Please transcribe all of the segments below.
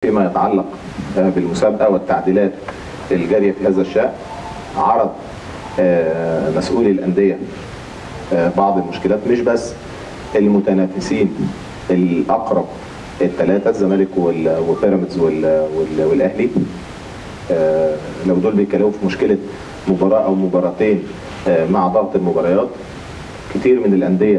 فيما يتعلق آه، بالمسابقه والتعديلات الجاريه في هذا الشان عرض آه، مسؤولي الانديه آه، بعض المشكلات مش بس المتنافسين الاقرب الثلاثه الزمالك وال- وبيراميدز وال- وال- والاهلي آه، لو دول بيتكلموا في مشكله مباراه او مباراتين آه، مع ضغط المباريات كتير من الانديه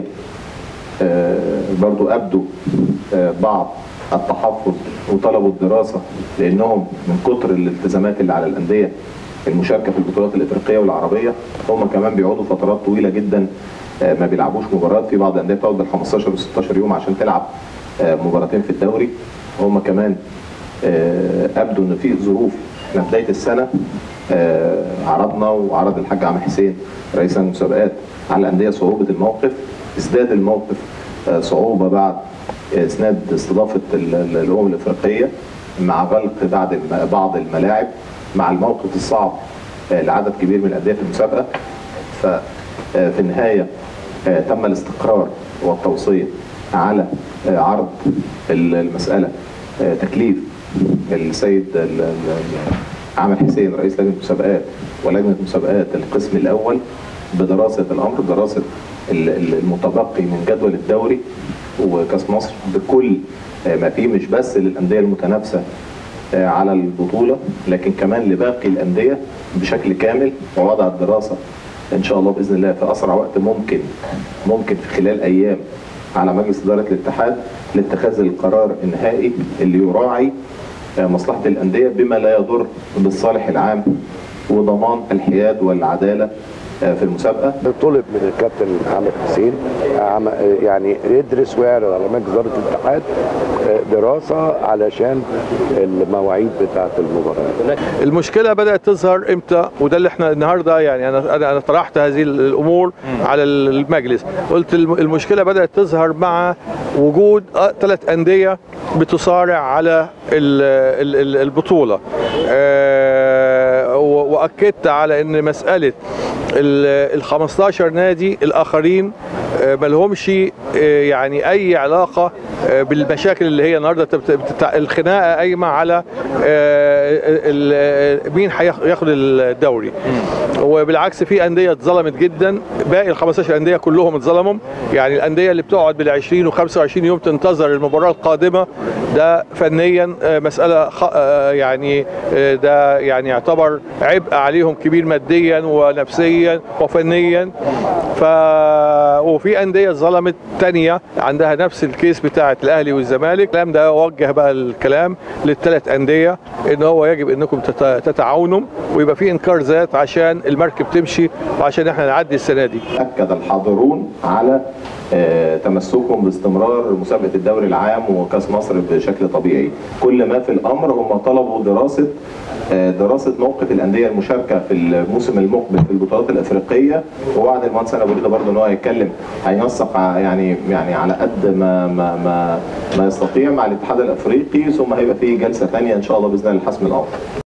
آه، برضو ابدوا آه، بعض التحفظ وطلبوا الدراسه لانهم من كتر الالتزامات اللي على الانديه المشاركه في البطولات الافريقيه والعربيه هم كمان بيقعدوا فترات طويله جدا آه، ما بيلعبوش مباريات في بعض الانديه بتقعد بال 15 و 16 يوم عشان تلعب آه، مباراتين في الدوري هم كمان آه، ابدوا ان في ظروف احنا بدايه السنه آه، عرضنا وعرض الحاج عامر حسين رئيس المسابقات على الانديه صعوبه الموقف ازداد الموقف آه، صعوبه بعد اسناد استضافه ال- ال- الامم الافريقيه مع غلق بعض الم- بعض الملاعب مع الموقف الصعب آه، لعدد كبير من الانديه في المسابقه ففي النهايه آه، تم الاستقرار والتوصيه على آه، عرض ال- المساله آه، تكليف السيد ال- ال- عامر حسين رئيس لجنه المسابقات ولجنه مسابقات القسم الاول بدراسه الامر دراسه ال- ال- المتبقي من جدول الدوري وكاس مصر بكل آه، ما فيه مش بس للانديه المتنافسه آه، على البطوله لكن كمان لباقي الانديه بشكل كامل ووضع الدراسه ان شاء الله باذن الله في اسرع وقت ممكن ممكن في خلال ايام على مجلس اداره الاتحاد لاتخاذ القرار النهائي اللي يراعي آه، مصلحه الانديه بما لا يضر بالصالح العام وضمان الحياد والعداله آه، في المسابقه طلب من الكابتن عامر حسين عم- يعني يدرس ويعرض على مجلس اداره الاتحاد آه، دراسه علشان المواعيد بتاعه المباريات المشكله بدات تظهر امتى وده اللي احنا النهارده يعني انا انا انا طرحت هذه الامور على المجلس قلت الم- المشكله بدات تظهر مع وجود ثلاث انديه بتصارع على ال- ال- ال- البطوله آه، و- واكدت على ان مساله ال 15 نادي الاخرين آه، ما لهمش آه، يعني اي علاقه آه، بالمشاكل اللي هي النهارده بت- بت- الخناقه قايمه على آه، ال- مين هياخد الدوري وبالعكس في انديه اتظلمت جدا باقي ال 15 انديه كلهم اتظلموا يعني الانديه اللي بتقعد بال 20 و 25 يوم تنتظر المباراه القادمه ده فنيا آه، مساله خ- آه، يعني آه، ده يعني يعتبر عبء عليهم كبير ماديا ونفسيا وفنيا ف وفي انديه ظلمت تانية عندها نفس الكيس بتاعه الاهلي والزمالك الكلام ده وجه بقى الكلام للثلاث انديه ان هو يجب انكم تت- تتعاونوا ويبقى في انكار ذات عشان المركب تمشي وعشان احنا نعدي السنه دي اكد الحاضرون على آه، تمسكهم باستمرار مسابقه الدوري العام وكاس مصر بشكل طبيعي كل ما في الامر هم طلبوا دراسه آه، دراسه موقف الانديه المشاركه في الموسم المقبل في البطولات الافريقيه ووعد المهندس ابو رضا برضه ان هو هيتكلم هينسق ع- يعني يعني على قد ما ما ما, ما يستطيع مع الاتحاد الافريقي ثم هيبقى في جلسه ثانيه ان شاء الله باذن الله لحسم الامر